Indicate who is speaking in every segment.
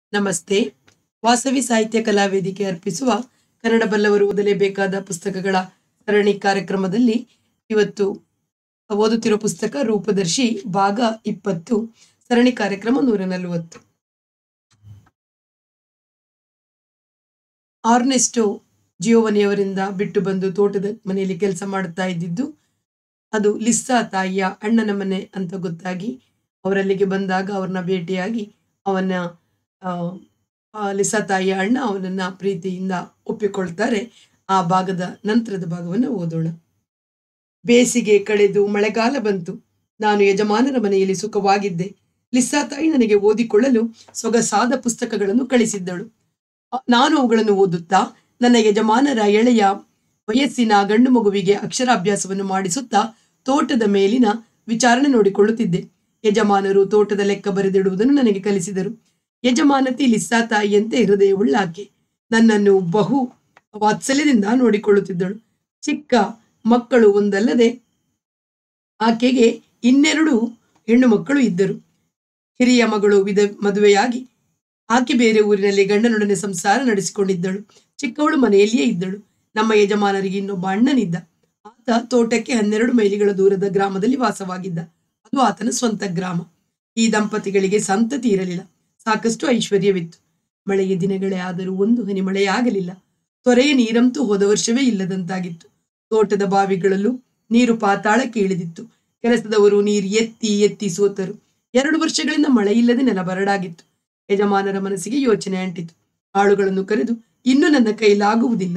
Speaker 1: ನಮಸ್ತೆ ವಾಸವಿ ಸಾಹಿತ್ಯ ಕಲಾವೇದಿಕೆ ಅರ್ಪಿಸುವ ಕನ್ನಡ ಬಲ್ಲವರು ಓದಲೇಬೇಕಾದ ಪುಸ್ತಕಗಳ ಸರಣಿ ಕಾರ್ಯಕ್ರಮದಲ್ಲಿ ಇವತ್ತು ಓದುತ್ತಿರುವ ಪುಸ್ತಕ ರೂಪದರ್ಶಿ ಭಾಗ ಇಪ್ಪತ್ತು ಸರಣಿ ಕಾರ್ಯಕ್ರಮ ನೂರ ನಲವತ್ತು ಆರ್ನೆಸ್ಟೋ ಜಿಯೋವನಿಯವರಿಂದ ಬಿಟ್ಟು ಬಂದು ತೋಟದ ಮನೆಯಲ್ಲಿ ಕೆಲಸ ಮಾಡುತ್ತಾ ಇದ್ದಿದ್ದು ಅದು ಲಿಸ್ಸಾ ತಾಯಿಯ ಅಣ್ಣನ ಮನೆ ಅಂತ ಗೊತ್ತಾಗಿ ಅವರಲ್ಲಿಗೆ ಬಂದಾಗ ಅವ್ರನ್ನ ಭೇಟಿಯಾಗಿ ಅವನ ಆ, ಆ ಲಿಸಾ ತಾಯಿಯ ಅಣ್ಣ ಅವನನ್ನ ಪ್ರೀತಿಯಿಂದ ಒಪ್ಪಿಕೊಳ್ತಾರೆ ಆ ಭಾಗದ ನಂತರದ ಭಾಗವನ್ನು ಓದೋಣ ಬೇಸಿಗೆ ಕಳೆದು ಮಳೆಗಾಲ ಬಂತು ನಾನು ಯಜಮಾನರ ಮನೆಯಲ್ಲಿ ಸುಖವಾಗಿದ್ದೆ ಲಿಸ್ಸಾ ತಾಯಿ ನನಗೆ ಓದಿಕೊಳ್ಳಲು ಸೊಗಸಾದ ಪುಸ್ತಕಗಳನ್ನು ಕಳಿಸಿದ್ದಳು ಅ- ನಾನು ಅವುಗಳನ್ನು ಓದುತ್ತಾ ನನ್ನ ಯಜಮಾನರ ಎಳೆಯ ವಯಸ್ಸಿನ ಗಂಡು ಮಗುವಿಗೆ ಅಕ್ಷರಾಭ್ಯಾಸವನ್ನು ಮಾಡಿಸುತ್ತಾ ತೋಟದ ಮೇಲಿನ ವಿಚಾರಣೆ ನೋಡಿಕೊಳ್ಳುತ್ತಿದ್ದೆ ಯಜಮಾನರು ತೋಟದ ಲೆಕ್ಕ ಬರೆದಿಡುವುದನ್ನು ನನಗೆ ಕಲಿಸಿದರು ಯಜಮಾನತಿ ಲಿಸ್ಸಾ ತಾಯಿಯಂತೆ ಹೃದಯವುಳ್ಳ ಆಕೆ ನನ್ನನ್ನು ಬಹು ವಾತ್ಸಲ್ಯದಿಂದ ನೋಡಿಕೊಳ್ಳುತ್ತಿದ್ದಳು ಚಿಕ್ಕ ಮಕ್ಕಳು ಒಂದಲ್ಲದೆ ಆಕೆಗೆ ಇನ್ನೆರಡು ಹೆಣ್ಣು ಮಕ್ಕಳು ಇದ್ದರು ಹಿರಿಯ ಮಗಳು ವಿಧ ಮದುವೆಯಾಗಿ ಆಕೆ ಬೇರೆ ಊರಿನಲ್ಲಿ ಗಂಡನೊಡನೆ ಸಂಸಾರ ನಡೆಸಿಕೊಂಡಿದ್ದಳು ಚಿಕ್ಕವಳು ಮನೆಯಲ್ಲಿಯೇ ಇದ್ದಳು ನಮ್ಮ ಯಜಮಾನರಿಗೆ ಇನ್ನೊಬ್ಬ ಅಣ್ಣನಿದ್ದ ಆತ ತೋಟಕ್ಕೆ ಹನ್ನೆರಡು ಮೈಲಿಗಳ ದೂರದ ಗ್ರಾಮದಲ್ಲಿ ವಾಸವಾಗಿದ್ದ ಅದು ಆತನ ಸ್ವಂತ ಗ್ರಾಮ ಈ ದಂಪತಿಗಳಿಗೆ ಸಂತತಿ ಇರಲಿಲ್ಲ ಸಾಕಷ್ಟು ಐಶ್ವರ್ಯವಿತ್ತು ಮಳೆಯ ದಿನಗಳೇ ಆದರೂ ಒಂದು ಹನಿ ಮಳೆಯಾಗಲಿಲ್ಲ ತೊರೆಯ ನೀರಂತೂ ಹೋದ ವರ್ಷವೇ ಇಲ್ಲದಂತಾಗಿತ್ತು ತೋಟದ ಬಾವಿಗಳಲ್ಲೂ ನೀರು ಪಾತಾಳಕ್ಕೆ ಇಳಿದಿತ್ತು ಕೆಲಸದವರು ನೀರು ಎತ್ತಿ ಎತ್ತಿ ಸೋತರು ಎರಡು ವರ್ಷಗಳಿಂದ ಮಳೆ ಇಲ್ಲದೆ ನೆಲ ಬರಡಾಗಿತ್ತು ಯಜಮಾನರ ಮನಸ್ಸಿಗೆ ಯೋಚನೆ ಅಂಟಿತು ಆಳುಗಳನ್ನು ಕರೆದು ಇನ್ನು ನನ್ನ ಕೈಲಾಗುವುದಿಲ್ಲ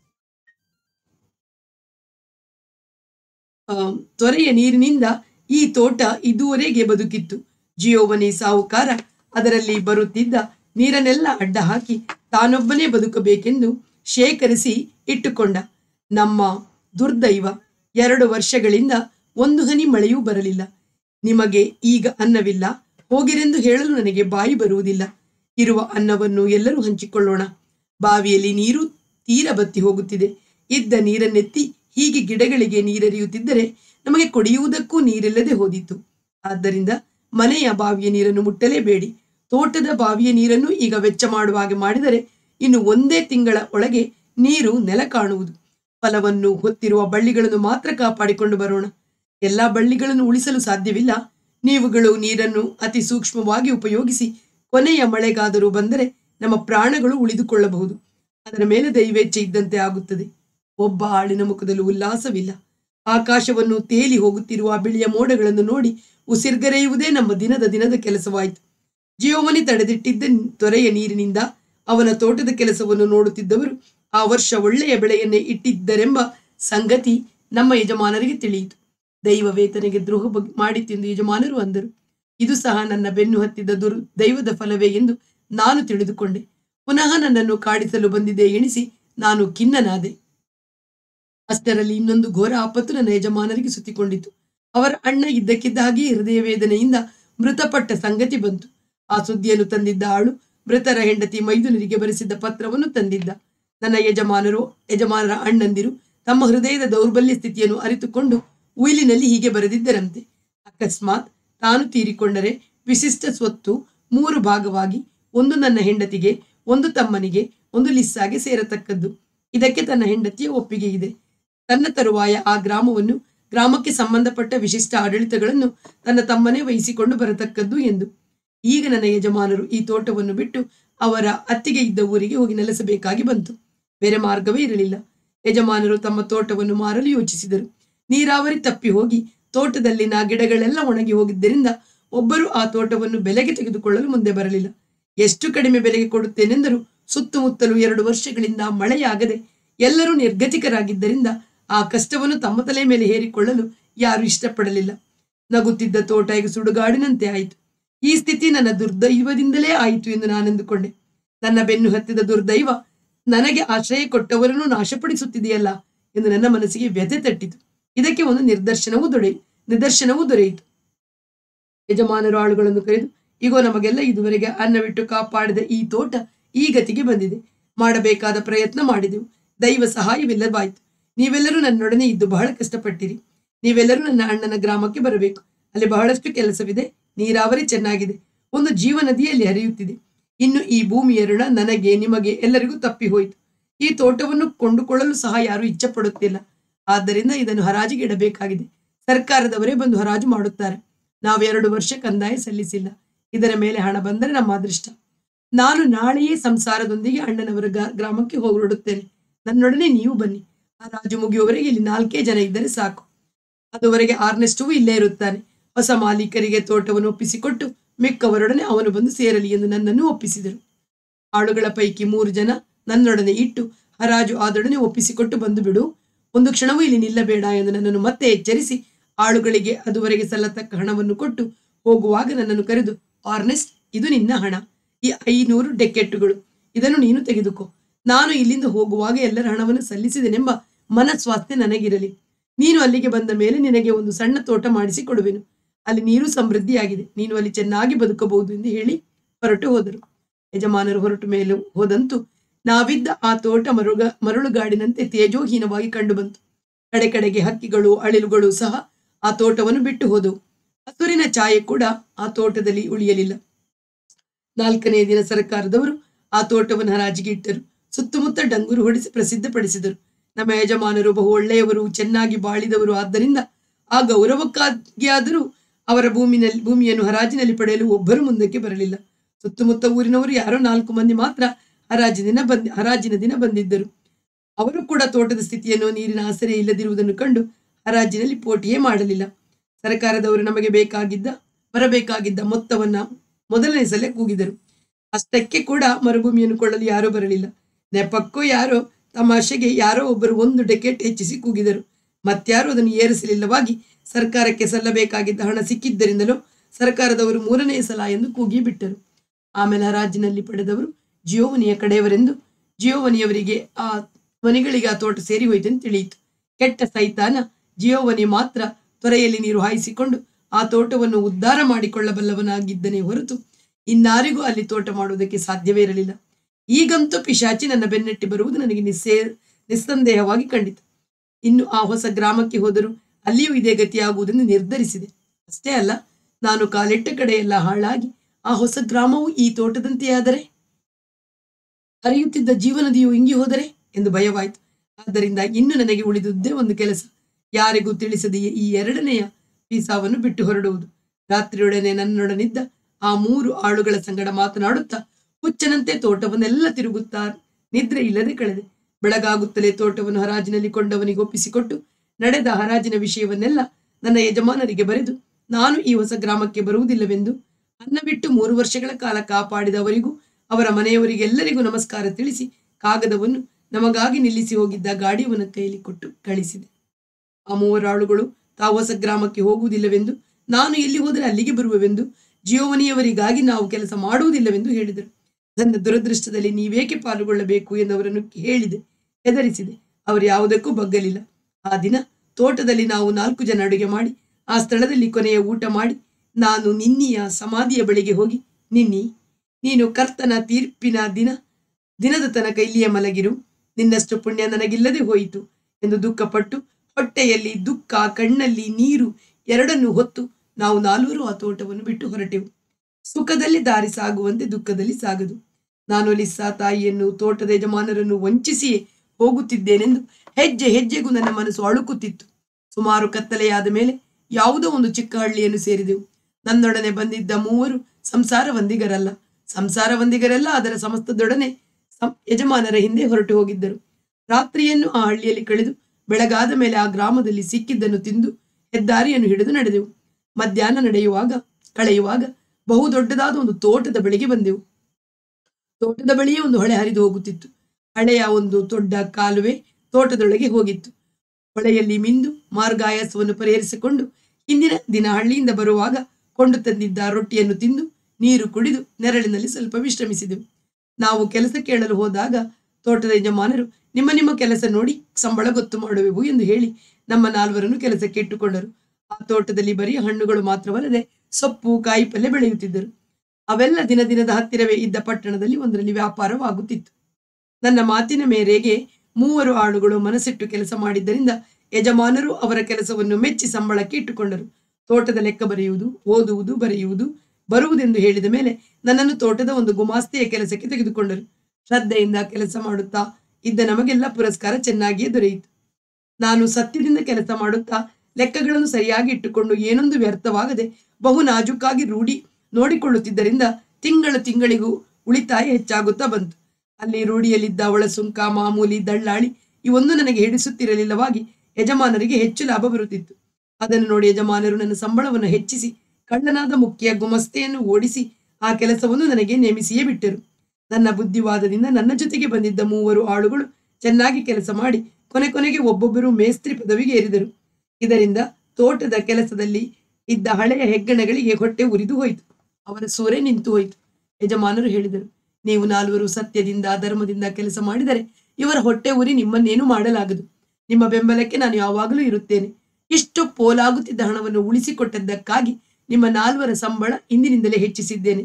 Speaker 1: ಆ, ತೊರೆಯ ನೀರಿನಿಂದ ಈ ತೋಟ ಇದುವರೆಗೆ ಬದುಕಿತ್ತು ಜಿಯೋವನಿ ಸಾಹುಕಾರ ಅದರಲ್ಲಿ ಬರುತ್ತಿದ್ದ ನೀರನ್ನೆಲ್ಲ ಅಡ್ಡ ಹಾಕಿ ತಾನೊಬ್ಬನೇ ಬದುಕಬೇಕೆಂದು ಶೇಖರಿಸಿ ಇಟ್ಟುಕೊಂಡ ನಮ್ಮ ದುರ್ದೈವ ಎರಡು ವರ್ಷಗಳಿಂದ ಒಂದು ಹನಿ ಮಳೆಯೂ ಬರಲಿಲ್ಲ ನಿಮಗೆ ಈಗ ಅನ್ನವಿಲ್ಲ ಹೋಗಿರೆಂದು ಹೇಳಲು ನನಗೆ ಬಾಯಿ ಬರುವುದಿಲ್ಲ ಇರುವ ಅನ್ನವನ್ನು ಎಲ್ಲರೂ ಹಂಚಿಕೊಳ್ಳೋಣ ಬಾವಿಯಲ್ಲಿ ನೀರು ತೀರ ಬತ್ತಿ ಹೋಗುತ್ತಿದೆ ಇದ್ದ ನೀರನ್ನೆತ್ತಿ ಹೀಗೆ ಗಿಡಗಳಿಗೆ ನೀರೆರೆಯುತ್ತಿದ್ದರೆ ನಮಗೆ ಕುಡಿಯುವುದಕ್ಕೂ ನೀರಿಲ್ಲದೆ ಹೋದಿತ್ತು ಆದ್ದರಿಂದ ಮನೆಯ ಬಾವಿಯ ನೀರನ್ನು ಮುಟ್ಟಲೇಬೇಡಿ ತೋಟದ ಬಾವಿಯ ನೀರನ್ನು ಈಗ ವೆಚ್ಚ ಮಾಡುವ ಹಾಗೆ ಮಾಡಿದರೆ ಇನ್ನು ಒಂದೇ ತಿಂಗಳ ಒಳಗೆ ನೀರು ನೆಲ ಕಾಣುವುದು ಫಲವನ್ನು ಹೊತ್ತಿರುವ ಬಳ್ಳಿಗಳನ್ನು ಮಾತ್ರ ಕಾಪಾಡಿಕೊಂಡು ಬರೋಣ ಎಲ್ಲಾ ಬಳ್ಳಿಗಳನ್ನು ಉಳಿಸಲು ಸಾಧ್ಯವಿಲ್ಲ ನೀವುಗಳು ನೀರನ್ನು ಅತಿ ಸೂಕ್ಷ್ಮವಾಗಿ ಉಪಯೋಗಿಸಿ ಕೊನೆಯ ಮಳೆಗಾದರೂ ಬಂದರೆ ನಮ್ಮ ಪ್ರಾಣಗಳು ಉಳಿದುಕೊಳ್ಳಬಹುದು ಅದರ ಮೇಲೆ ದೈವೇಚ್ಛೆ ಇದ್ದಂತೆ ಆಗುತ್ತದೆ ಒಬ್ಬ ಆಳಿನ ಮುಖದಲ್ಲೂ ಉಲ್ಲಾಸವಿಲ್ಲ ಆಕಾಶವನ್ನು ತೇಲಿ ಹೋಗುತ್ತಿರುವ ಆ ಬಿಳಿಯ ಮೋಡಗಳನ್ನು ನೋಡಿ ಉಸಿರ್ಗರೆಯುವುದೇ ನಮ್ಮ ದಿನದ ದಿನದ ಕೆಲಸವಾಯಿತು ಜಿಯೋಮನಿ ತಡೆದಿಟ್ಟಿದ್ದ ತೊರೆಯ ನೀರಿನಿಂದ ಅವನ ತೋಟದ ಕೆಲಸವನ್ನು ನೋಡುತ್ತಿದ್ದವರು ಆ ವರ್ಷ ಒಳ್ಳೆಯ ಬೆಳೆಯನ್ನೇ ಇಟ್ಟಿದ್ದರೆಂಬ ಸಂಗತಿ ನಮ್ಮ ಯಜಮಾನರಿಗೆ ತಿಳಿಯಿತು ದೈವ ವೇತನೆಗೆ ದ್ರೋಹ ಬಗ್- ಮಾಡಿತೆಂದು ಯಜಮಾನರು ಅಂದರು ಇದು ಸಹ ನನ್ನ ಬೆನ್ನು ಹತ್ತಿದ ದುರ್ ದೈವದ ಫಲವೇ ಎಂದು ನಾನು ತಿಳಿದುಕೊಂಡೆ ಪುನಃ ನನ್ನನ್ನು ಕಾಡಿಸಲು ಬಂದಿದೆ ಎಣಿಸಿ ನಾನು ಖಿನ್ನನಾದೆ ಅಷ್ಟರಲ್ಲಿ ಇನ್ನೊಂದು ಘೋರ ಆಪತ್ತು ನನ್ನ ಯಜಮಾನರಿಗೆ ಸುತ್ತಿಕೊಂಡಿತು ಅವರ ಅಣ್ಣ ಇದ್ದಕ್ಕಿದ್ದ ಹಾಗೆ ಹೃದಯ ವೇದನೆಯಿಂದ ಮೃತಪಟ್ಟ ಸಂಗತಿ ಬಂತು ಆ ಸುದ್ದಿಯನ್ನು ತಂದಿದ್ದ ಆಳು ಮೃತರ ಹೆಂಡತಿ ಮೈದುನರಿಗೆ ಬರೆಸಿದ್ದ ಪತ್ರವನ್ನು ತಂದಿದ್ದ ನನ್ನ ಯಜಮಾನರು ಯಜಮಾನರ ಅಣ್ಣಂದಿರು ತಮ್ಮ ಹೃದಯದ ದೌರ್ಬಲ್ಯ ಸ್ಥಿತಿಯನ್ನು ಅರಿತುಕೊಂಡು ಉಯಿಲಿನಲ್ಲಿ ಹೀಗೆ ಬರೆದಿದ್ದರಂತೆ ಅಕಸ್ಮಾತ್ ತಾನು ತೀರಿಕೊಂಡರೆ ವಿಶಿಷ್ಟ ಸ್ವತ್ತು ಮೂರು ಭಾಗವಾಗಿ ಒಂದು ನನ್ನ ಹೆಂಡತಿಗೆ ಒಂದು ತಮ್ಮನಿಗೆ ಒಂದು ಲಿಸ್ಸಾಗೆ ಸೇರತಕ್ಕದ್ದು ಇದಕ್ಕೆ ತನ್ನ ಹೆಂಡತಿಯ ಒಪ್ಪಿಗೆ ಇದೆ ತನ್ನ ತರುವಾಯ ಆ ಗ್ರಾಮವನ್ನು ಗ್ರಾಮಕ್ಕೆ ಸಂಬಂಧಪಟ್ಟ ವಿಶಿಷ್ಟ ಆಡಳಿತಗಳನ್ನು ತನ್ನ ತಮ್ಮನೇ ವಹಿಸಿಕೊಂಡು ಬರತಕ್ಕದ್ದು ಎಂದು ಈಗ ನನ್ನ ಯಜಮಾನರು ಈ ತೋಟವನ್ನು ಬಿಟ್ಟು ಅವರ ಅತ್ತಿಗೆ ಇದ್ದ ಊರಿಗೆ ಹೋಗಿ ನೆಲೆಸಬೇಕಾಗಿ ಬಂತು ಬೇರೆ ಮಾರ್ಗವೇ ಇರಲಿಲ್ಲ ಯಜಮಾನರು ತಮ್ಮ ತೋಟವನ್ನು ಮಾರಲು ಯೋಚಿಸಿದರು ನೀರಾವರಿ ತಪ್ಪಿ ಹೋಗಿ ತೋಟದಲ್ಲಿನ ಗಿಡಗಳೆಲ್ಲ ಒಣಗಿ ಹೋಗಿದ್ದರಿಂದ ಒಬ್ಬರು ಆ ತೋಟವನ್ನು ಬೆಲೆಗೆ ತೆಗೆದುಕೊಳ್ಳಲು ಮುಂದೆ ಬರಲಿಲ್ಲ ಎಷ್ಟು ಕಡಿಮೆ ಬೆಲೆಗೆ ಕೊಡುತ್ತೇನೆಂದರೂ ಸುತ್ತಮುತ್ತಲು ಎರಡು ವರ್ಷಗಳಿಂದ ಮಳೆಯಾಗದೆ ಎಲ್ಲರೂ ನಿರ್ಗತಿಕರಾಗಿದ್ದರಿಂದ ಆ ಕಷ್ಟವನ್ನು ತಮ್ಮ ತಲೆ ಮೇಲೆ ಹೇರಿಕೊಳ್ಳಲು ಯಾರು ಇಷ್ಟಪಡಲಿಲ್ಲ ನಗುತ್ತಿದ್ದ ತೋಟ ಈಗ ಸುಡುಗಾಡಿನಂತೆ ಆಯಿತು ಈ ಸ್ಥಿತಿ ನನ್ನ ದುರ್ದೈವದಿಂದಲೇ ಆಯಿತು ಎಂದು ನಾನೆಂದುಕೊಂಡೆ ನನ್ನ ಬೆನ್ನು ಹತ್ತಿದ ದುರ್ದೈವ ನನಗೆ ಆಶ್ರಯ ಕೊಟ್ಟವರನ್ನು ನಾಶಪಡಿಸುತ್ತಿದೆಯಲ್ಲ ಎಂದು ನನ್ನ ಮನಸ್ಸಿಗೆ ವ್ಯಥೆ ತಟ್ಟಿತು ಇದಕ್ಕೆ ಒಂದು ನಿರ್ದರ್ಶನವೂ ದೊರೆ ನಿದರ್ಶನವೂ ದೊರೆಯಿತು ಯಜಮಾನರು ಆಳುಗಳನ್ನು ಕರೆದು ಈಗೋ ನಮಗೆಲ್ಲ ಇದುವರೆಗೆ ಅನ್ನವಿಟ್ಟು ಕಾಪಾಡಿದ ಈ ತೋಟ ಈ ಗತಿಗೆ ಬಂದಿದೆ ಮಾಡಬೇಕಾದ ಪ್ರಯತ್ನ ಮಾಡಿದೆವು ದೈವ ಸಹಾಯವಿಲ್ಲವಾಯಿತು ನೀವೆಲ್ಲರೂ ನನ್ನೊಡನೆ ಇದ್ದು ಬಹಳ ಕಷ್ಟಪಟ್ಟಿರಿ ನೀವೆಲ್ಲರೂ ನನ್ನ ಅಣ್ಣನ ಗ್ರಾಮಕ್ಕೆ ಬರಬೇಕು ಅಲ್ಲಿ ಬಹಳಷ್ಟು ಕೆಲಸವಿದೆ ನೀರಾವರಿ ಚೆನ್ನಾಗಿದೆ ಒಂದು ಜೀವ ನದಿಯಲ್ಲಿ ಹರಿಯುತ್ತಿದೆ ಇನ್ನು ಈ ಭೂಮಿಯ ಋಣ ನನಗೆ ನಿಮಗೆ ಎಲ್ಲರಿಗೂ ತಪ್ಪಿ ಹೋಯಿತು ಈ ತೋಟವನ್ನು ಕೊಂಡುಕೊಳ್ಳಲು ಸಹ ಯಾರು ಇಚ್ಛೆ ಪಡುತ್ತಿಲ್ಲ ಆದ್ದರಿಂದ ಇದನ್ನು ಹರಾಜಿಗೆ ಇಡಬೇಕಾಗಿದೆ ಸರ್ಕಾರದವರೇ ಬಂದು ಹರಾಜು ಮಾಡುತ್ತಾರೆ ನಾವು ಎರಡು ವರ್ಷ ಕಂದಾಯ ಸಲ್ಲಿಸಿಲ್ಲ ಇದರ ಮೇಲೆ ಹಣ ಬಂದರೆ ನಮ್ಮ ಅದೃಷ್ಟ ನಾನು ನಾಳೆಯೇ ಸಂಸಾರದೊಂದಿಗೆ ಅಣ್ಣನವರ ಗ- ಗ್ರಾಮಕ್ಕೆ ಹೊರಡುತ್ತೇನೆ ನನ್ನೊಡನೆ ನೀವು ಬನ್ನಿ ಹರಾಜು ಮುಗಿಯುವವರೆಗೆ ಇಲ್ಲಿ ನಾಲ್ಕೇ ಜನ ಇದ್ದರೆ ಸಾಕು ಅದುವರೆಗೆ ಆರ್ನೆಸ್ಟೂ ಇಲ್ಲೇ ಇರುತ್ತಾನೆ ಹೊಸ ಮಾಲೀಕರಿಗೆ ತೋಟವನ್ನು ಒಪ್ಪಿಸಿಕೊಟ್ಟು ಮಿಕ್ಕವರೊಡನೆ ಅವನು ಬಂದು ಸೇರಲಿ ಎಂದು ನನ್ನನ್ನು ಒಪ್ಪಿಸಿದರು ಆಳುಗಳ ಪೈಕಿ ಮೂರು ಜನ ನನ್ನೊಡನೆ ಇಟ್ಟು ಹರಾಜು ಆದೊಡನೆ ಒಪ್ಪಿಸಿಕೊಟ್ಟು ಬಂದು ಬಿಡು ಒಂದು ಕ್ಷಣವೂ ಇಲ್ಲಿ ನಿಲ್ಲಬೇಡ ಎಂದು ನನ್ನನ್ನು ಮತ್ತೆ ಎಚ್ಚರಿಸಿ ಆಳುಗಳಿಗೆ ಅದುವರೆಗೆ ಸಲ್ಲತಕ್ಕ ಹಣವನ್ನು ಕೊಟ್ಟು ಹೋಗುವಾಗ ನನ್ನನ್ನು ಕರೆದು ಆರ್ನೆಸ್ಟ್ ಇದು ನಿನ್ನ ಹಣ ಈ ಐನೂರು ಡೆಕೆಟ್ಟುಗಳು ಇದನ್ನು ನೀನು ತೆಗೆದುಕೋ ನಾನು ಇಲ್ಲಿಂದ ಹೋಗುವಾಗ ಎಲ್ಲರ ಹಣವನ್ನು ಸಲ್ಲಿಸಿದೆನೆಂಬ ಮನಸ್ವಾಸ್ಥ್ಯ ನನಗಿರಲಿ ನೀನು ಅಲ್ಲಿಗೆ ಬಂದ ಮೇಲೆ ನಿನಗೆ ಒಂದು ಸಣ್ಣ ತೋಟ ಮಾಡಿಸಿ ಕೊಡುವೆನು ಅಲ್ಲಿ ನೀರು ಸಮೃದ್ಧಿಯಾಗಿದೆ ನೀನು ಅಲ್ಲಿ ಚೆನ್ನಾಗಿ ಬದುಕಬಹುದು ಎಂದು ಹೇಳಿ ಹೊರಟು ಹೋದರು ಯಜಮಾನರು ಹೊರಟು ಮೇಲೆ ಹೋದಂತು ನಾವಿದ್ದ ಆ ತೋಟ ಮರುಗ ಮರಳುಗಾಡಿನಂತೆ ತೇಜೋಹೀನವಾಗಿ ಕಂಡುಬಂತು ಕಡೆ ಕಡೆಗೆ ಹಕ್ಕಿಗಳು ಅಳಿಲುಗಳು ಸಹ ಆ ತೋಟವನ್ನು ಬಿಟ್ಟು ಹೋದವು ಹಸುರಿನ ಛಾಯೆ ಕೂಡ ಆ ತೋಟದಲ್ಲಿ ಉಳಿಯಲಿಲ್ಲ ನಾಲ್ಕನೇ ದಿನ ಸರ್ಕಾರದವರು ಆ ತೋಟವನ್ನು ಹರಾಜಿಗೆ ಇಟ್ಟರು ಸುತ್ತಮುತ್ತ ಡಂಗುರು ಹೊಡಿಸಿ ಪ್ರಸಿದ್ಧಪಡಿಸಿದರು ನಮ್ಮ ಯಜಮಾನರು ಬಹು ಒಳ್ಳೆಯವರು ಚೆನ್ನಾಗಿ ಬಾಳಿದವರು ಆದ್ದರಿಂದ ಆ ಗೌರವಕ್ಕಾಗಿಯಾದರೂ ಅವರ ಭೂಮಿನಲ್ಲಿ ಭೂಮಿಯನ್ನು ಹರಾಜಿನಲ್ಲಿ ಪಡೆಯಲು ಒಬ್ಬರು ಮುಂದಕ್ಕೆ ಬರಲಿಲ್ಲ ಸುತ್ತಮುತ್ತ ಊರಿನವರು ಯಾರೋ ನಾಲ್ಕು ಮಂದಿ ಮಾತ್ರ ಹರಾಜಿನ ದಿನ ಬಂದ ಹರಾಜಿನ ದಿನ ಬಂದಿದ್ದರು ಅವರು ಕೂಡ ತೋಟದ ಸ್ಥಿತಿಯನ್ನು ನೀರಿನ ಆಸರೆ ಇಲ್ಲದಿರುವುದನ್ನು ಕಂಡು ಹರಾಜಿನಲ್ಲಿ ಪೋಟಿಯೇ ಮಾಡಲಿಲ್ಲ ಸರ್ಕಾರದವರು ನಮಗೆ ಬೇಕಾಗಿದ್ದ ಬರಬೇಕಾಗಿದ್ದ ಮೊತ್ತವನ್ನ ಮೊದಲನೇ ಸಲ ಕೂಗಿದರು ಅಷ್ಟಕ್ಕೆ ಕೂಡ ಮರುಭೂಮಿಯನ್ನು ಕೊಳ್ಳಲು ಯಾರೂ ಬರಲಿಲ್ಲ ನೆಪಕ್ಕೋ ಯಾರೋ ತಮಾಷೆಗೆ ಯಾರೋ ಒಬ್ಬರು ಒಂದು ಡೆಕೆಟ್ ಹೆಚ್ಚಿಸಿ ಕೂಗಿದರು ಮತ್ಯಾರು ಅದನ್ನು ಏರಿಸಲಿಲ್ಲವಾಗಿ ಸರ್ಕಾರಕ್ಕೆ ಸಲ್ಲಬೇಕಾಗಿದ್ದ ಹಣ ಸಿಕ್ಕಿದ್ದರಿಂದಲೋ ಸರ್ಕಾರದವರು ಮೂರನೇ ಸಲ ಎಂದು ಕೂಗಿ ಬಿಟ್ಟರು ಆಮೇಲೆ ಹರಾಜಿನಲ್ಲಿ ಪಡೆದವರು ಜಿಯೋವನಿಯ ಕಡೆಯವರೆಂದು ಜಿಯೋವನಿಯವರಿಗೆ ಆ ಮನೆಗಳಿಗೆ ಆ ತೋಟ ಸೇರಿ ಹೋಯ್ತೆಂದು ತಿಳಿಯಿತು ಕೆಟ್ಟ ಸೈತಾನ ಜಿಯೋವನಿ ಮಾತ್ರ ತೊರೆಯಲ್ಲಿ ನೀರು ಹಾಯಿಸಿಕೊಂಡು ಆ ತೋಟವನ್ನು ಉದ್ಧಾರ ಮಾಡಿಕೊಳ್ಳಬಲ್ಲವನಾಗಿದ್ದನೇ ಹೊರತು ಇನ್ನಾರಿಗೂ ಅಲ್ಲಿ ತೋಟ ಮಾಡುವುದಕ್ಕೆ ಸಾಧ್ಯವೇ ಇರಲಿಲ್ಲ ಈಗಂತೂ ಪಿಶಾಚಿ ನನ್ನ ಬೆನ್ನಟ್ಟಿ ಬರುವುದು ನನಗೆ ನಿಸ್ಸೇ ನಿಸ್ಸಂದೇಹವಾಗಿ ಕಂಡಿತು ಇನ್ನು ಆ ಹೊಸ ಗ್ರಾಮಕ್ಕೆ ಹೋದರೂ ಅಲ್ಲಿಯೂ ಇದೇ ಗತಿಯಾಗುವುದೆಂದು ನಿರ್ಧರಿಸಿದೆ ಅಷ್ಟೇ ಅಲ್ಲ ನಾನು ಕಾಲಿಟ್ಟ ಕಡೆಯೆಲ್ಲ ಹಾಳಾಗಿ ಆ ಹೊಸ ಗ್ರಾಮವು ಈ ತೋಟದಂತೆಯಾದರೆ ಹರಿಯುತ್ತಿದ್ದ ಜೀವನದಿಯು ಇಂಗಿ ಹೋದರೆ ಎಂದು ಭಯವಾಯಿತು ಆದ್ದರಿಂದ ಇನ್ನು ನನಗೆ ಉಳಿದುದೇ ಒಂದು ಕೆಲಸ ಯಾರಿಗೂ ತಿಳಿಸದೆಯೇ ಈ ಎರಡನೆಯ ವೀಸಾವನ್ನು ಬಿಟ್ಟು ಹೊರಡುವುದು ರಾತ್ರಿಯೊಡನೆ ನನ್ನೊಡನಿದ್ದ ಆ ಮೂರು ಆಳುಗಳ ಸಂಗಡ ಮಾತನಾಡುತ್ತಾ ಹುಚ್ಚನಂತೆ ತೋಟವನ್ನೆಲ್ಲ ತಿರುಗುತ್ತಾ ನಿದ್ರೆ ಇಲ್ಲದೆ ಕಳೆದೆ ಬೆಳಗಾಗುತ್ತಲೇ ತೋಟವನ್ನು ಹರಾಜಿನಲ್ಲಿ ಕೊಂಡವನಿಗೆ ಒಪ್ಪಿಸಿಕೊಟ್ಟು ನಡೆದ ಹರಾಜಿನ ವಿಷಯವನ್ನೆಲ್ಲ ನನ್ನ ಯಜಮಾನರಿಗೆ ಬರೆದು ನಾನು ಈ ಹೊಸ ಗ್ರಾಮಕ್ಕೆ ಬರುವುದಿಲ್ಲವೆಂದು ಅನ್ನ ಬಿಟ್ಟು ಮೂರು ವರ್ಷಗಳ ಕಾಲ ಕಾಪಾಡಿದವರಿಗೂ ಅವರ ಮನೆಯವರಿಗೆಲ್ಲರಿಗೂ ನಮಸ್ಕಾರ ತಿಳಿಸಿ ಕಾಗದವನ್ನು ನಮಗಾಗಿ ನಿಲ್ಲಿಸಿ ಹೋಗಿದ್ದ ಗಾಡಿಯವನ ಕೈಯಲ್ಲಿ ಕೊಟ್ಟು ಕಳಿಸಿದೆ ಆ ಮೂವರು ಆಳುಗಳು ತಾವು ಹೊಸ ಗ್ರಾಮಕ್ಕೆ ಹೋಗುವುದಿಲ್ಲವೆಂದು ನಾನು ಎಲ್ಲಿ ಹೋದರೆ ಅಲ್ಲಿಗೆ ಬರುವೆವೆಂದು ಜಿಯೋವನಿಯವರಿಗಾಗಿ ನಾವು ಕೆಲಸ ಮಾಡುವುದಿಲ್ಲವೆಂದು ಹೇಳಿದರು ನನ್ನ ದುರದೃಷ್ಟದಲ್ಲಿ ನೀವೇಕೆ ಪಾಲ್ಗೊಳ್ಳಬೇಕು ಎಂದವರನ್ನು ಹೇಳಿದೆ ಹೆದರಿಸಿದೆ ಅವರು ಯಾವುದಕ್ಕೂ ಬಗ್ಗಲಿಲ್ಲ ಆ ದಿನ ತೋಟದಲ್ಲಿ ನಾವು ನಾಲ್ಕು ಜನ ಅಡುಗೆ ಮಾಡಿ ಆ ಸ್ಥಳದಲ್ಲಿ ಕೊನೆಯ ಊಟ ಮಾಡಿ ನಾನು ನಿನ್ನಿಯ ಸಮಾಧಿಯ ಬಳಿಗೆ ಹೋಗಿ ನಿನ್ನಿ ನೀನು ಕರ್ತನ ತೀರ್ಪಿನ ದಿನ ದಿನದ ತನಕ ಇಲ್ಲಿಯೇ ಮಲಗಿರು ನಿನ್ನಷ್ಟು ಪುಣ್ಯ ನನಗಿಲ್ಲದೆ ಹೋಯಿತು ಎಂದು ದುಃಖಪಟ್ಟು ಹೊಟ್ಟೆಯಲ್ಲಿ ದುಃಖ ಕಣ್ಣಲ್ಲಿ ನೀರು ಎರಡನ್ನು ಹೊತ್ತು ನಾವು ನಾಲ್ವರು ಆ ತೋಟವನ್ನು ಬಿಟ್ಟು ಹೊರಟೆವು ಸುಖದಲ್ಲಿ ದಾರಿ ಸಾಗುವಂತೆ ದುಃಖದಲ್ಲಿ ಸಾಗದು ನಾನು ಲಿಸ್ಸಾ ತಾಯಿಯನ್ನು ತೋಟದ ಯಜಮಾನರನ್ನು ವಂಚಿಸಿಯೇ ಹೋಗುತ್ತಿದ್ದೇನೆಂದು ಹೆಜ್ಜೆ ಹೆಜ್ಜೆಗೂ ನನ್ನ ಮನಸ್ಸು ಅಳುಕುತ್ತಿತ್ತು ಸುಮಾರು ಕತ್ತಲೆಯಾದ ಮೇಲೆ ಯಾವುದೋ ಒಂದು ಚಿಕ್ಕ ಹಳ್ಳಿಯನ್ನು ಸೇರಿದೆವು ನನ್ನೊಡನೆ ಬಂದಿದ್ದ ಮೂವರು ಸಂಸಾರವಂದಿಗರಲ್ಲ ಸಂಸಾರವಂದಿಗರೆಲ್ಲ ಅದರ ಸಮಸ್ತದೊಡನೆ ಸಂ- ಯಜಮಾನರ ಹಿಂದೆ ಹೊರಟು ಹೋಗಿದ್ದರು ರಾತ್ರಿಯನ್ನು ಆ ಹಳ್ಳಿಯಲ್ಲಿ ಕಳೆದು ಬೆಳಗಾದ ಮೇಲೆ ಆ ಗ್ರಾಮದಲ್ಲಿ ಸಿಕ್ಕಿದ್ದನ್ನು ತಿಂದು ಹೆದ್ದಾರಿಯನ್ನು ಹಿಡಿದು ನಡೆದೆವು ಮಧ್ಯಾಹ್ನ ನಡೆಯುವಾಗ ಕಳೆಯುವಾಗ ಬಹು ದೊಡ್ಡದಾದ ಒಂದು ತೋಟದ ಬಳಿಗೆ ಬಂದೆವು ತೋಟದ ಬಳಿಯೇ ಒಂದು ಹೊಳೆ ಹರಿದು ಹೋಗುತ್ತಿತ್ತು ಹಳೆಯ ಒಂದು ದೊಡ್ಡ ಕಾಲುವೆ ತೋಟದೊಳಗೆ ಹೋಗಿತ್ತು ಹೊಳೆಯಲ್ಲಿ ಮಿಂದು ಮಾರ್ಗಾಯಾಸವನ್ನು ಪರಿಹರಿಸಿಕೊಂಡು ಹಿಂದಿನ ದಿನ ಹಳ್ಳಿಯಿಂದ ಬರುವಾಗ ಕೊಂಡು ತಂದಿದ್ದ ರೊಟ್ಟಿಯನ್ನು ತಿಂದು ನೀರು ಕುಡಿದು ನೆರಳಿನಲ್ಲಿ ಸ್ವಲ್ಪ ವಿಶ್ರಮಿಸಿದೆವು ನಾವು ಕೆಲಸ ಕೇಳಲು ಹೋದಾಗ ತೋಟದ ಯಜಮಾನರು ನಿಮ್ಮ ನಿಮ್ಮ ಕೆಲಸ ನೋಡಿ ಸಂಬಳ ಗೊತ್ತು ಮಾಡುವೆವು ಎಂದು ಹೇಳಿ ನಮ್ಮ ನಾಲ್ವರನ್ನು ಕೆಲಸಕ್ಕೆ ಇಟ್ಟುಕೊಂಡರು ಆ ತೋಟದಲ್ಲಿ ಬರೀ ಹಣ್ಣುಗಳು ಮಾತ್ರವಲ್ಲದೆ ಸೊಪ್ಪು ಕಾಯಿಪಲ್ಯ ಬೆಳೆಯುತ್ತಿದ್ದರು ಅವೆಲ್ಲ ದಿನ ದಿನದ ಹತ್ತಿರವೇ ಇದ್ದ ಪಟ್ಟಣದಲ್ಲಿ ಒಂದರಲ್ಲಿ ವ್ಯಾಪಾರವಾಗುತ್ತಿತ್ತು ನನ್ನ ಮಾತಿನ ಮೇರೆಗೆ ಮೂವರು ಆಳುಗಳು ಮನಸ್ಸಿಟ್ಟು ಕೆಲಸ ಮಾಡಿದ್ದರಿಂದ ಯಜಮಾನರು ಅವರ ಕೆಲಸವನ್ನು ಮೆಚ್ಚಿ ಸಂಬಳಕ್ಕೆ ಇಟ್ಟುಕೊಂಡರು ತೋಟದ ಲೆಕ್ಕ ಬರೆಯುವುದು ಓದುವುದು ಬರೆಯುವುದು ಬರುವುದೆಂದು ಹೇಳಿದ ಮೇಲೆ ನನ್ನನ್ನು ತೋಟದ ಒಂದು ಗುಮಾಸ್ತೆಯ ಕೆಲಸಕ್ಕೆ ತೆಗೆದುಕೊಂಡರು ಶ್ರದ್ಧೆಯಿಂದ ಕೆಲಸ ಮಾಡುತ್ತಾ ಇದ್ದ ನಮಗೆಲ್ಲ ಪುರಸ್ಕಾರ ಚೆನ್ನಾಗಿಯೇ ದೊರೆಯಿತು ನಾನು ಸತ್ಯದಿಂದ ಕೆಲಸ ಮಾಡುತ್ತಾ ಲೆಕ್ಕಗಳನ್ನು ಸರಿಯಾಗಿ ಇಟ್ಟುಕೊಂಡು ಏನೊಂದು ವ್ಯರ್ಥವಾಗದೆ ಬಹು ನಾಜೂಕಾಗಿ ರೂಢಿ ನೋಡಿಕೊಳ್ಳುತ್ತಿದ್ದರಿಂದ ತಿಂಗಳ ತಿಂಗಳಿಗೂ ಉಳಿತಾಯ ಹೆಚ್ಚಾಗುತ್ತಾ ಬಂತು ಅಲ್ಲಿ ರೂಢಿಯಲ್ಲಿದ್ದ ಒಳಸುಂಕ ಮಾಮೂಲಿ ದಳ್ಳಾಳಿ ಇವೊಂದು ನನಗೆ ಹಿಡಿಸುತ್ತಿರಲಿಲ್ಲವಾಗಿ ಯಜಮಾನರಿಗೆ ಹೆಚ್ಚು ಲಾಭ ಬರುತ್ತಿತ್ತು ಅದನ್ನು ನೋಡಿ ಯಜಮಾನರು ನನ್ನ ಸಂಬಳವನ್ನು ಹೆಚ್ಚಿಸಿ ಕಳ್ಳನಾದ ಮುಖ್ಯ ಗುಮಸ್ತೆಯನ್ನು ಓಡಿಸಿ ಆ ಕೆಲಸವನ್ನು ನನಗೆ ನೇಮಿಸಿಯೇ ಬಿಟ್ಟರು ನನ್ನ ಬುದ್ಧಿವಾದದಿಂದ ನನ್ನ ಜೊತೆಗೆ ಬಂದಿದ್ದ ಮೂವರು ಆಳುಗಳು ಚೆನ್ನಾಗಿ ಕೆಲಸ ಮಾಡಿ ಕೊನೆ ಕೊನೆಗೆ ಒಬ್ಬೊಬ್ಬರು ಮೇಸ್ತ್ರಿ ಪದವಿಗೆ ಏರಿದರು ಇದರಿಂದ ತೋಟದ ಕೆಲಸದಲ್ಲಿ ಇದ್ದ ಹಳೆಯ ಹೆಗ್ಗಣಗಳಿಗೆ ಹೊಟ್ಟೆ ಉರಿದು ಹೋಯಿತು ಅವರ ಸೂರೆ ನಿಂತು ಹೋಯಿತು ಯಜಮಾನರು ಹೇಳಿದರು ನೀವು ನಾಲ್ವರು ಸತ್ಯದಿಂದ ಧರ್ಮದಿಂದ ಕೆಲಸ ಮಾಡಿದರೆ ಇವರ ಹೊಟ್ಟೆ ಉರಿ ನಿಮ್ಮನ್ನೇನು ಮಾಡಲಾಗದು ನಿಮ್ಮ ಬೆಂಬಲಕ್ಕೆ ನಾನು ಯಾವಾಗಲೂ ಇರುತ್ತೇನೆ ಇಷ್ಟು ಪೋಲಾಗುತ್ತಿದ್ದ ಹಣವನ್ನು ಉಳಿಸಿಕೊಟ್ಟದ್ದಕ್ಕಾಗಿ ನಿಮ್ಮ ನಾಲ್ವರ ಸಂಬಳ ಇಂದಿನಿಂದಲೇ ಹೆಚ್ಚಿಸಿದ್ದೇನೆ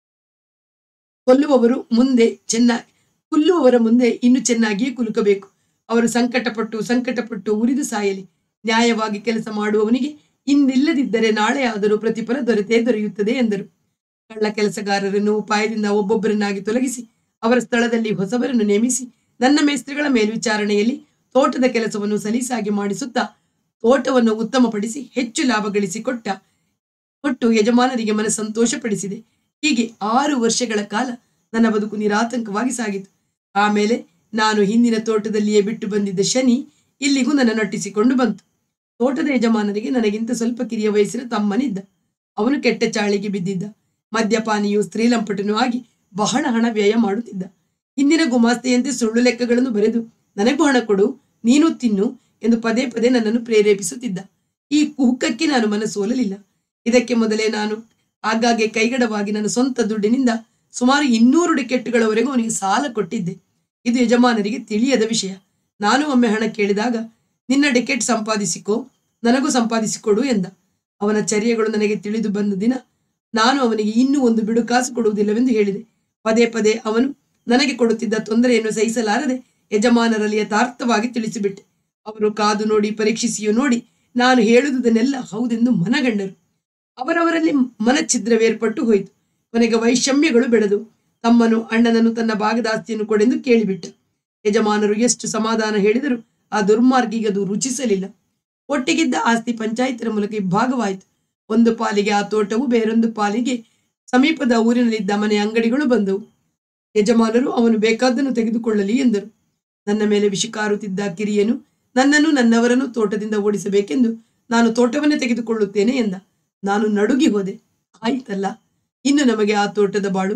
Speaker 1: ಕೊಲ್ಲುವವರು ಮುಂದೆ ಚೆನ್ನಾಗಿ ಕೊಲ್ಲುವವರ ಮುಂದೆ ಇನ್ನು ಚೆನ್ನಾಗಿಯೇ ಕುಲುಕಬೇಕು ಅವರು ಸಂಕಟಪಟ್ಟು ಸಂಕಟಪಟ್ಟು ಉರಿದು ಸಾಯಲಿ ನ್ಯಾಯವಾಗಿ ಕೆಲಸ ಮಾಡುವವನಿಗೆ ಇಂದಿಲ್ಲದಿದ್ದರೆ ನಾಳೆ ಆದರೂ ಪ್ರತಿಫಲ ದೊರೆತೇ ದೊರೆಯುತ್ತದೆ ಎಂದರು ಕಳ್ಳ ಕೆಲಸಗಾರರನ್ನು ಉಪಾಯದಿಂದ ಒಬ್ಬೊಬ್ಬರನ್ನಾಗಿ ತೊಲಗಿಸಿ ಅವರ ಸ್ಥಳದಲ್ಲಿ ಹೊಸಬರನ್ನು ನೇಮಿಸಿ ನನ್ನ ಮೇಸ್ತ್ರಿಗಳ ಮೇಲ್ವಿಚಾರಣೆಯಲ್ಲಿ ತೋಟದ ಕೆಲಸವನ್ನು ಸಲೀಸಾಗಿ ಮಾಡಿಸುತ್ತಾ ತೋಟವನ್ನು ಉತ್ತಮಪಡಿಸಿ ಹೆಚ್ಚು ಲಾಭ ಗಳಿಸಿಕೊಟ್ಟ ಕೊಟ್ಟು ಯಜಮಾನರಿಗೆ ಮನ ಸಂತೋಷಪಡಿಸಿದೆ ಹೀಗೆ ಆರು ವರ್ಷಗಳ ಕಾಲ ನನ್ನ ಬದುಕು ನಿರಾತಂಕವಾಗಿ ಸಾಗಿತು ಆಮೇಲೆ ನಾನು ಹಿಂದಿನ ತೋಟದಲ್ಲಿಯೇ ಬಿಟ್ಟು ಬಂದಿದ್ದ ಶನಿ ಇಲ್ಲಿಗೂ ನನ್ನ ನಟ್ಟಿಸಿಕೊಂಡು ಬಂತು ತೋಟದ ಯಜಮಾನರಿಗೆ ನನಗಿಂತ ಸ್ವಲ್ಪ ಕಿರಿಯ ವಯಸ್ಸಿನ ತಮ್ಮನಿದ್ದ ಅವನು ಕೆಟ್ಟ ಚಾಳಿಗೆ ಬಿದ್ದಿದ್ದ ಮದ್ಯಪಾನಿಯು ಸ್ತ್ರೀಲಂಪಟನೂ ಆಗಿ ಬಹಳ ಹಣ ವ್ಯಯ ಮಾಡುತ್ತಿದ್ದ ಹಿಂದಿನ ಗುಮಾಸ್ತೆಯಂತೆ ಸುಳ್ಳು ಲೆಕ್ಕಗಳನ್ನು ಬರೆದು ನನಗೂ ಹಣ ಕೊಡು ನೀನು ತಿನ್ನು ಎಂದು ಪದೇ ಪದೇ ನನ್ನನ್ನು ಪ್ರೇರೇಪಿಸುತ್ತಿದ್ದ ಈ ಕುಹುಕಕ್ಕೆ ನಾನು ಮನಸ್ಸೋಲಲಿಲ್ಲ ಇದಕ್ಕೆ ಮೊದಲೇ ನಾನು ಆಗಾಗ್ಗೆ ಕೈಗಡವಾಗಿ ನನ್ನ ಸ್ವಂತ ದುಡ್ಡಿನಿಂದ ಸುಮಾರು ಇನ್ನೂರು ಟಿಕೆಟ್ಗಳವರೆಗೂ ಅವನಿಗೆ ಸಾಲ ಕೊಟ್ಟಿದ್ದೆ ಇದು ಯಜಮಾನರಿಗೆ ತಿಳಿಯದ ವಿಷಯ ನಾನು ಒಮ್ಮೆ ಹಣ ಕೇಳಿದಾಗ ನಿನ್ನ ಟಿಕೆಟ್ ಸಂಪಾದಿಸಿಕೋ ನನಗೂ ಸಂಪಾದಿಸಿಕೊಡು ಎಂದ ಅವನ ಚರ್ಯಗಳು ನನಗೆ ತಿಳಿದು ಬಂದ ದಿನ ನಾನು ಅವನಿಗೆ ಇನ್ನೂ ಒಂದು ಬಿಡುಕಾಸು ಕೊಡುವುದಿಲ್ಲವೆಂದು ಹೇಳಿದೆ ಪದೇ ಪದೇ ಅವನು ನನಗೆ ಕೊಡುತ್ತಿದ್ದ ತೊಂದರೆಯನ್ನು ಸಹಿಸಲಾರದೆ ಯಜಮಾನರಲ್ಲಿ ಯಥಾರ್ಥವಾಗಿ ತಿಳಿಸಿಬಿಟ್ಟೆ ಅವರು ಕಾದು ನೋಡಿ ಪರೀಕ್ಷಿಸಿಯೂ ನೋಡಿ ನಾನು ಹೇಳುವುದನ್ನೆಲ್ಲ ಹೌದೆಂದು ಮನಗಂಡರು ಅವರವರಲ್ಲಿ ಮನಛಿದ್ರವೇರ್ಪಟ್ಟು ಹೋಯಿತು ಕೊನೆಗೆ ವೈಷಮ್ಯಗಳು ಬೆಳೆದು ತಮ್ಮನು ಅಣ್ಣನನ್ನು ತನ್ನ ಭಾಗದ ಆಸ್ತಿಯನ್ನು ಕೊಡೆಂದು ಕೇಳಿಬಿಟ್ಟ ಯಜಮಾನರು ಎಷ್ಟು ಸಮಾಧಾನ ಹೇಳಿದರೂ ಆ ದುರ್ಮಾರ್ಗಿಗೆ ಅದು ರುಚಿಸಲಿಲ್ಲ ಒಟ್ಟಿಗಿದ್ದ ಆಸ್ತಿ ಪಂಚಾಯತರ ಮೂಲಕ ಇಬ್ಬಾಗವಾಯಿತು ಒಂದು ಪಾಲಿಗೆ ಆ ತೋಟವು ಬೇರೊಂದು ಪಾಲಿಗೆ ಸಮೀಪದ ಊರಿನಲ್ಲಿದ್ದ ಮನೆ ಅಂಗಡಿಗಳು ಬಂದವು ಯಜಮಾನರು ಅವನು ಬೇಕಾದ್ದನ್ನು ತೆಗೆದುಕೊಳ್ಳಲಿ ಎಂದರು ನನ್ನ ಮೇಲೆ ವಿಷಿಕಾರುತ್ತಿದ್ದ ಕಿರಿಯನು ನನ್ನನ್ನು ನನ್ನವರನ್ನು ತೋಟದಿಂದ ಓಡಿಸಬೇಕೆಂದು ನಾನು ತೋಟವನ್ನೇ ತೆಗೆದುಕೊಳ್ಳುತ್ತೇನೆ ಎಂದ ನಾನು ನಡುಗಿ ಹೋದೆ ಆಯ್ತಲ್ಲ ಇನ್ನು ನಮಗೆ ಆ ತೋಟದ ಬಾಳು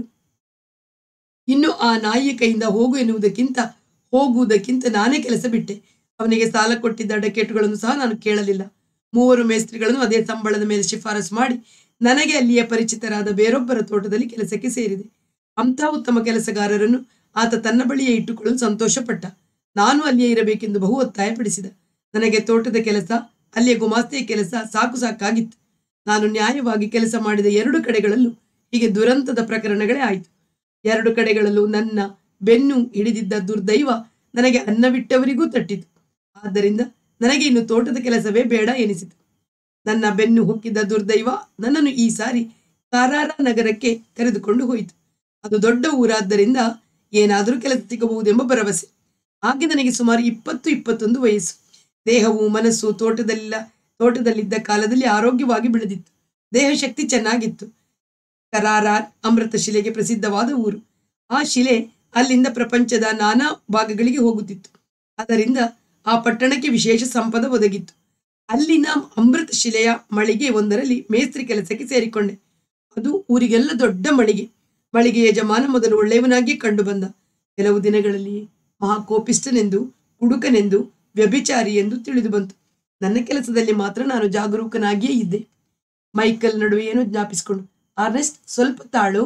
Speaker 1: ಇನ್ನು ಆ ನಾಯಿಯ ಕೈಯಿಂದ ಹೋಗು ಎನ್ನುವುದಕ್ಕಿಂತ ಹೋಗುವುದಕ್ಕಿಂತ ನಾನೇ ಕೆಲಸ ಬಿಟ್ಟೆ ಅವನಿಗೆ ಸಾಲ ಕೊಟ್ಟಿದ್ದ ಡಕೆಟುಗಳನ್ನು ಸಹ ನಾನು ಕೇಳಲಿಲ್ಲ ಮೂವರು ಮೇಸ್ತ್ರಿಗಳನ್ನು ಅದೇ ಸಂಬಳದ ಮೇಲೆ ಶಿಫಾರಸು ಮಾಡಿ ನನಗೆ ಅಲ್ಲಿಯ ಪರಿಚಿತರಾದ ಬೇರೊಬ್ಬರ ತೋಟದಲ್ಲಿ ಕೆಲಸಕ್ಕೆ ಸೇರಿದೆ ಅಂಥ ಉತ್ತಮ ಕೆಲಸಗಾರರನ್ನು ಆತ ತನ್ನ ಬಳಿಯೇ ಇಟ್ಟುಕೊಳ್ಳಲು ಸಂತೋಷಪಟ್ಟ ನಾನು ಅಲ್ಲಿಯೇ ಇರಬೇಕೆಂದು ಬಹು ಒತ್ತಾಯಪಡಿಸಿದ ನನಗೆ ತೋಟದ ಕೆಲಸ ಅಲ್ಲಿಯ ಗುಮಾಸ್ತೆಯ ಕೆಲಸ ಸಾಕು ಸಾಕಾಗಿತ್ತು ನಾನು ನ್ಯಾಯವಾಗಿ ಕೆಲಸ ಮಾಡಿದ ಎರಡು ಕಡೆಗಳಲ್ಲೂ ಹೀಗೆ ದುರಂತದ ಪ್ರಕರಣಗಳೇ ಆಯಿತು ಎರಡು ಕಡೆಗಳಲ್ಲೂ ನನ್ನ ಬೆನ್ನು ಹಿಡಿದಿದ್ದ ದುರ್ದೈವ ನನಗೆ ಅನ್ನವಿಟ್ಟವರಿಗೂ ತಟ್ಟಿತು ಆದ್ದರಿಂದ ನನಗೆ ಇನ್ನು ತೋಟದ ಕೆಲಸವೇ ಬೇಡ ಎನಿಸಿತು ನನ್ನ ಬೆನ್ನು ಹೊಕ್ಕಿದ್ದ ದುರ್ದೈವ ನನ್ನನ್ನು ಈ ಸಾರಿ ಕಾರಾರ ನಗರಕ್ಕೆ ಕರೆದುಕೊಂಡು ಹೋಯಿತು ಅದು ದೊಡ್ಡ ಊರಾದ್ದರಿಂದ ಏನಾದರೂ ಕೆಲಸ ಸಿಗಬಹುದೆಂಬ ಭರವಸೆ ಹಾಗೆ ನನಗೆ ಸುಮಾರು ಇಪ್ಪತ್ತು ಇಪ್ಪತ್ತೊಂದು ವಯಸ್ಸು ದೇಹವು ಮನಸ್ಸು ತೋಟದಲ್ಲಿಲ್ಲ ತೋಟದಲ್ಲಿದ್ದ ಕಾಲದಲ್ಲಿ ಆರೋಗ್ಯವಾಗಿ ಬೆಳೆದಿತ್ತು ದೇಹ ಶಕ್ತಿ ಚೆನ್ನಾಗಿತ್ತು ಕರಾರ ಅಮೃತ ಶಿಲೆಗೆ ಪ್ರಸಿದ್ಧವಾದ ಊರು ಆ ಶಿಲೆ ಅಲ್ಲಿಂದ ಪ್ರಪಂಚದ ನಾನಾ ಭಾಗಗಳಿಗೆ ಹೋಗುತ್ತಿತ್ತು ಅದರಿಂದ ಆ ಪಟ್ಟಣಕ್ಕೆ ವಿಶೇಷ ಸಂಪದ ಒದಗಿತ್ತು ಅಲ್ಲಿನ ಅಮೃತ ಶಿಲೆಯ ಮಳಿಗೆ ಒಂದರಲ್ಲಿ ಮೇಸ್ತ್ರಿ ಕೆಲಸಕ್ಕೆ ಸೇರಿಕೊಂಡೆ ಅದು ಊರಿಗೆಲ್ಲ ದೊಡ್ಡ ಮಳಿಗೆ ಮಳಿಗೆ ಯಜಮಾನ ಮೊದಲು ಒಳ್ಳೆಯವನಾಗಿ ಕಂಡು ಬಂದ ಕೆಲವು ದಿನಗಳಲ್ಲಿ ಮಹಾಕೋಪಿಷ್ಟನೆಂದು ಕುಡುಕನೆಂದು ವ್ಯಭಿಚಾರಿ ಎಂದು ತಿಳಿದು ಬಂತು ನನ್ನ ಕೆಲಸದಲ್ಲಿ ಮಾತ್ರ ನಾನು ಜಾಗರೂಕನಾಗಿಯೇ ಇದ್ದೆ ಮೈಕಲ್ ನಡುವೆ ಏನೋ ಜ್ಞಾಪಿಸಿಕೊಂಡು ಆರ್ನೆಸ್ಟ್ ಸ್ವಲ್ಪ ತಾಳು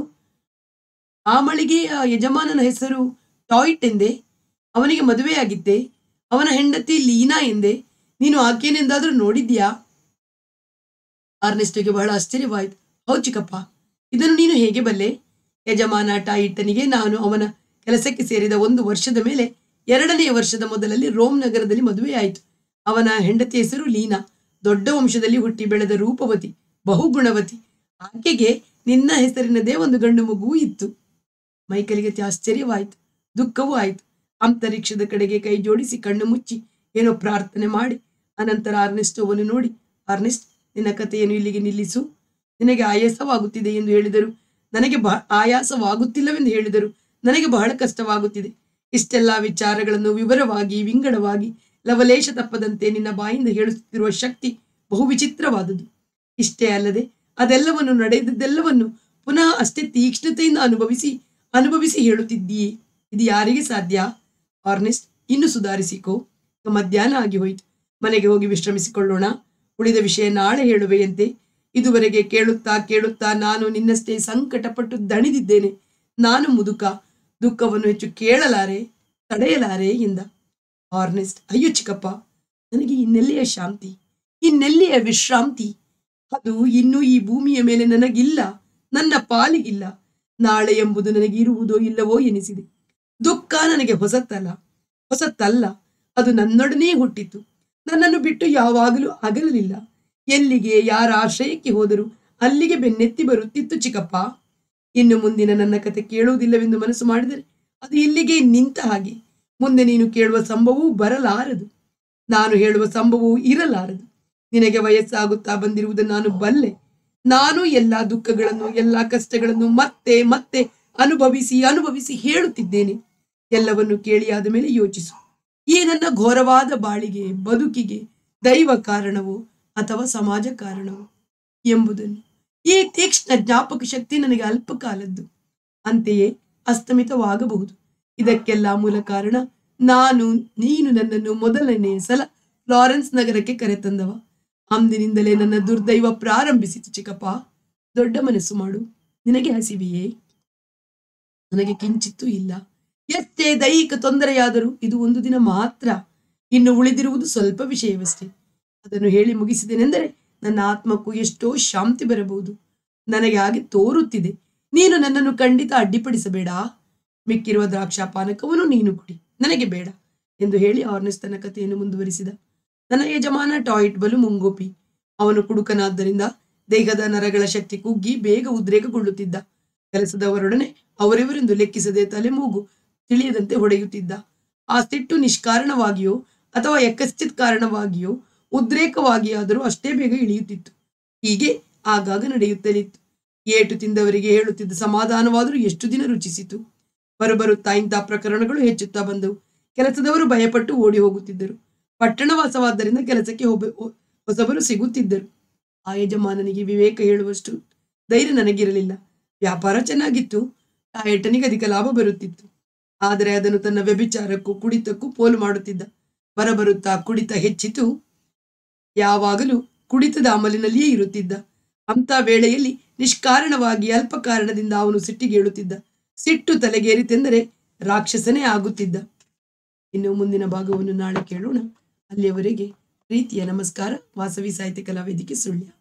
Speaker 1: ಆ ಮಳಿಗೆಯ ಯಜಮಾನನ ಹೆಸರು ಟಾಯ್ಟ್ ಎಂದೆ ಅವನಿಗೆ ಮದುವೆಯಾಗಿದ್ದೆ ಅವನ ಹೆಂಡತಿ ಲೀನಾ ಎಂದೆ ನೀನು ಆಕೆಯನ್ನೆಂದಾದ್ರೂ ನೋಡಿದ್ಯಾ ಆರ್ನೆಸ್ಟಿಗೆ ಬಹಳ ಆಶ್ಚರ್ಯವಾಯಿತು ಹೌ ಚಿಕ್ಕಪ್ಪ ಇದನ್ನು ನೀನು ಹೇಗೆ ಬಲ್ಲೆ ಯಜಮಾನ ಟಾಯಿಟ್ಟನಿಗೆ ನಾನು ಅವನ ಕೆಲಸಕ್ಕೆ ಸೇರಿದ ಒಂದು ವರ್ಷದ ಮೇಲೆ ಎರಡನೆಯ ವರ್ಷದ ಮೊದಲಲ್ಲಿ ರೋಮ್ ನಗರದಲ್ಲಿ ಮದುವೆಯಾಯಿತು ಅವನ ಹೆಂಡತಿ ಹೆಸರು ಲೀನಾ ದೊಡ್ಡ ವಂಶದಲ್ಲಿ ಹುಟ್ಟಿ ಬೆಳೆದ ರೂಪವತಿ ಬಹುಗುಣವತಿ ಆಕೆಗೆ ನಿನ್ನ ಹೆಸರಿನದೇ ಒಂದು ಗಂಡು ಮಗುವೂ ಇತ್ತು ಮೈಕಲಿಗೆ ಅತಿ ಆಶ್ಚರ್ಯವಾಯಿತು ದುಃಖವೂ ಆಯಿತು ಅಂತರಿಕ್ಷದ ಕಡೆಗೆ ಕೈ ಜೋಡಿಸಿ ಕಣ್ಣು ಮುಚ್ಚಿ ಏನೋ ಪ್ರಾರ್ಥನೆ ಮಾಡಿ ಅನಂತರ ಅರ್ನೆಸ್ಟ್ ಅವನು ನೋಡಿ ಅರ್ನೆಸ್ಟ್ ನಿನ್ನ ಕಥೆಯನ್ನು ಇಲ್ಲಿಗೆ ನಿಲ್ಲಿಸು ನಿನಗೆ ಆಯಾಸವಾಗುತ್ತಿದೆ ಎಂದು ಹೇಳಿದರು ನನಗೆ ಬಹ ಆಯಾಸವಾಗುತ್ತಿಲ್ಲವೆಂದು ಹೇಳಿದರು ನನಗೆ ಬಹಳ ಕಷ್ಟವಾಗುತ್ತಿದೆ ಇಷ್ಟೆಲ್ಲ ವಿಚಾರಗಳನ್ನು ವಿವರವಾಗಿ ವಿಂಗಡವಾಗಿ ಲವಲೇಶ ತಪ್ಪದಂತೆ ನಿನ್ನ ಬಾಯಿಂದ ಹೇಳುತ್ತಿರುವ ಶಕ್ತಿ ಬಹು ವಿಚಿತ್ರವಾದುದು ಇಷ್ಟೇ ಅಲ್ಲದೆ ಅದೆಲ್ಲವನ್ನು ನಡೆದದ್ದೆಲ್ಲವನ್ನು ಪುನಃ ಅಷ್ಟೇ ತೀಕ್ಷ್ಣತೆಯಿಂದ ಅನುಭವಿಸಿ ಅನುಭವಿಸಿ ಹೇಳುತ್ತಿದ್ದೀಯೇ ಇದು ಯಾರಿಗೆ ಸಾಧ್ಯ ಆರ್ನೆಸ್ಟ್ ಇನ್ನು ಸುಧಾರಿಸಿಕೋ ಈಗ ಮಧ್ಯಾಹ್ನ ಆಗಿ ಹೋಯಿತು ಮನೆಗೆ ಹೋಗಿ ವಿಶ್ರಮಿಸಿಕೊಳ್ಳೋಣ ಉಳಿದ ವಿಷಯ ನಾಳೆ ಹೇಳುವೆಯಂತೆ ಇದುವರೆಗೆ ಕೇಳುತ್ತಾ ಕೇಳುತ್ತಾ ನಾನು ನಿನ್ನಷ್ಟೇ ಸಂಕಟಪಟ್ಟು ದಣಿದಿದ್ದೇನೆ ನಾನು ಮುದುಕ ದುಃಖವನ್ನು ಹೆಚ್ಚು ಕೇಳಲಾರೆ ತಡೆಯಲಾರೆ ಎಂದ ಆರ್ನೆಸ್ಟ್ ಅಯ್ಯೋ ಚಿಕ್ಕಪ್ಪ ನನಗೆ ಇನ್ನೆಲ್ಲಿಯ ಶಾಂತಿ ಇನ್ನೆಲ್ಲಿಯ ವಿಶ್ರಾಂತಿ ಅದು ಇನ್ನೂ ಈ ಭೂಮಿಯ ಮೇಲೆ ನನಗಿಲ್ಲ ನನ್ನ ಪಾಲಿಗಿಲ್ಲ ನಾಳೆ ಎಂಬುದು ನನಗೆ ಇರುವುದೋ ಇಲ್ಲವೋ ಎನಿಸಿದೆ ದುಃಖ ನನಗೆ ಹೊಸತಲ್ಲ ಹೊಸತಲ್ಲ ಅದು ನನ್ನೊಡನೆ ಹುಟ್ಟಿತು ನನ್ನನ್ನು ಬಿಟ್ಟು ಯಾವಾಗಲೂ ಅಗಲಲಿಲ್ಲ ಎಲ್ಲಿಗೆ ಯಾರ ಆಶ್ರಯಕ್ಕೆ ಹೋದರೂ ಅಲ್ಲಿಗೆ ಬೆನ್ನೆತ್ತಿ ಬರುತ್ತಿತ್ತು ಚಿಕ್ಕಪ್ಪ ಇನ್ನು ಮುಂದಿನ ನನ್ನ ಕತೆ ಕೇಳುವುದಿಲ್ಲವೆಂದು ಮನಸ್ಸು ಮಾಡಿದರೆ ಅದು ಇಲ್ಲಿಗೆ ನಿಂತ ಹಾಗೆ ಮುಂದೆ ನೀನು ಕೇಳುವ ಸಂಭವವೂ ಬರಲಾರದು ನಾನು ಹೇಳುವ ಸಂಭವವೂ ಇರಲಾರದು ನಿನಗೆ ವಯಸ್ಸಾಗುತ್ತಾ ಬಂದಿರುವುದನ್ನು ನಾನು ಬಲ್ಲೆ ನಾನು ಎಲ್ಲಾ ದುಃಖಗಳನ್ನು ಎಲ್ಲಾ ಕಷ್ಟಗಳನ್ನು ಮತ್ತೆ ಮತ್ತೆ ಅನುಭವಿಸಿ ಅನುಭವಿಸಿ ಹೇಳುತ್ತಿದ್ದೇನೆ ಎಲ್ಲವನ್ನು ಕೇಳಿಯಾದ ಮೇಲೆ ಯೋಚಿಸು ಈ ನನ್ನ ಘೋರವಾದ ಬಾಳಿಗೆ ಬದುಕಿಗೆ ದೈವ ಕಾರಣವೋ ಅಥವಾ ಸಮಾಜ ಕಾರಣವೋ ಎಂಬುದನ್ನು ಈ ತೀಕ್ಷ್ಣ ಜ್ಞಾಪಕ ಶಕ್ತಿ ನನಗೆ ಅಲ್ಪಕಾಲದ್ದು ಅಂತೆಯೇ ಅಸ್ತಮಿತವಾಗಬಹುದು ಇದಕ್ಕೆಲ್ಲ ಮೂಲ ಕಾರಣ ನಾನು ನೀನು ನನ್ನನ್ನು ಮೊದಲನೇ ಸಲ ಫ್ಲಾರೆನ್ಸ್ ನಗರಕ್ಕೆ ಕರೆತಂದವ ಅಂದಿನಿಂದಲೇ ನನ್ನ ದುರ್ದೈವ ಪ್ರಾರಂಭಿಸಿತು ಚಿಕ್ಕಪ್ಪ ದೊಡ್ಡ ಮನಸ್ಸು ಮಾಡು ನಿನಗೆ ಹಸಿವೆಯೇ ನನಗೆ ಕಿಂಚಿತ್ತೂ ಇಲ್ಲ ಎಷ್ಟೇ ದೈಹಿಕ ತೊಂದರೆಯಾದರೂ ಇದು ಒಂದು ದಿನ ಮಾತ್ರ ಇನ್ನು ಉಳಿದಿರುವುದು ಸ್ವಲ್ಪ ವಿಷಯವಷ್ಟೇ ಅದನ್ನು ಹೇಳಿ ಮುಗಿಸಿದೆನೆಂದರೆ ನನ್ನ ಆತ್ಮಕ್ಕೂ ಎಷ್ಟೋ ಶಾಂತಿ ಬರಬಹುದು ನನಗೆ ಹಾಗೆ ತೋರುತ್ತಿದೆ ನೀನು ನನ್ನನ್ನು ಖಂಡಿತ ಅಡ್ಡಿಪಡಿಸಬೇಡ ಮಿಕ್ಕಿರುವ ದ್ರಾಕ್ಷಾಪಾನಕವನ್ನು ನೀನು ಕುಡಿ ನನಗೆ ಬೇಡ ಎಂದು ಹೇಳಿ ಆರ್ನೆಸ್ ತನ್ನ ಕಥೆಯನ್ನು ಮುಂದುವರಿಸಿದ ನನ್ನ ಯಜಮಾನ ಟಾಯ್ಟ್ ಬಲು ಮುಂಗೋಪಿ ಅವನು ಕುಡುಕನಾದ್ದರಿಂದ ದೇಹದ ನರಗಳ ಶಕ್ತಿ ಕುಗ್ಗಿ ಬೇಗ ಉದ್ರೇಕಗೊಳ್ಳುತ್ತಿದ್ದ ಕೆಲಸದವರೊಡನೆ ಅವರಿವರೆಂದು ಲೆಕ್ಕಿಸದೆ ತಲೆ ಮೂಗು ತಿಳಿಯದಂತೆ ಹೊಡೆಯುತ್ತಿದ್ದ ಆ ಸಿಟ್ಟು ನಿಷ್ಕಾರಣವಾಗಿಯೋ ಅಥವಾ ಯಕಶ್ಚಿತ್ ಕಾರಣವಾಗಿಯೋ ಉದ್ರೇಕವಾಗಿಯಾದರೂ ಅಷ್ಟೇ ಬೇಗ ಇಳಿಯುತ್ತಿತ್ತು ಹೀಗೆ ಆಗಾಗ ನಡೆಯುತ್ತಲಿತ್ತು ಏಟು ತಿಂದವರಿಗೆ ಹೇಳುತ್ತಿದ್ದ ಸಮಾಧಾನವಾದರೂ ಎಷ್ಟು ದಿನ ರುಚಿಸಿತು ಬರುಬರುತ್ತಾ ಇಂಥ ಪ್ರಕರಣಗಳು ಹೆಚ್ಚುತ್ತಾ ಬಂದವು ಕೆಲಸದವರು ಭಯಪಟ್ಟು ಓಡಿ ಹೋಗುತ್ತಿದ್ದರು ಪಟ್ಟಣವಾಸವಾದ್ದರಿಂದ ಕೆಲಸಕ್ಕೆ ಹೋಗ ಹೊಸಬರು ಸಿಗುತ್ತಿದ್ದರು ಆ ಯಜಮಾನನಿಗೆ ವಿವೇಕ ಹೇಳುವಷ್ಟು ಧೈರ್ಯ ನನಗಿರಲಿಲ್ಲ ವ್ಯಾಪಾರ ಚೆನ್ನಾಗಿತ್ತು ಆ ಏಟನಿಗೆ ಅಧಿಕ ಲಾಭ ಬರುತ್ತಿತ್ತು ಆದರೆ ಅದನ್ನು ತನ್ನ ವ್ಯಭಿಚಾರಕ್ಕೂ ಕುಡಿತಕ್ಕೂ ಪೋಲು ಮಾಡುತ್ತಿದ್ದ ಬರಬರುತ್ತಾ ಕುಡಿತ ಹೆಚ್ಚಿತು ಯಾವಾಗಲೂ ಕುಡಿತದ ಅಮಲಿನಲ್ಲಿಯೇ ಇರುತ್ತಿದ್ದ ಅಂತ ವೇಳೆಯಲ್ಲಿ ನಿಷ್ಕಾರಣವಾಗಿ ಅಲ್ಪ ಕಾರಣದಿಂದ ಅವನು ಸಿಟ್ಟಿಗೇಳುತ್ತಿದ್ದ ಸಿಟ್ಟು ತಲೆಗೇರಿತೆಂದರೆ ರಾಕ್ಷಸನೇ ಆಗುತ್ತಿದ್ದ ಇನ್ನು ಮುಂದಿನ ಭಾಗವನ್ನು ನಾಳೆ ಕೇಳೋಣ ಅಲ್ಲಿಯವರೆಗೆ ಪ್ರೀತಿಯ ನಮಸ್ಕಾರ ವಾಸವಿ ಸಾಹಿತ್ಯ ಕಲಾವೇದಿಕೆ ಸುಳ್ಯ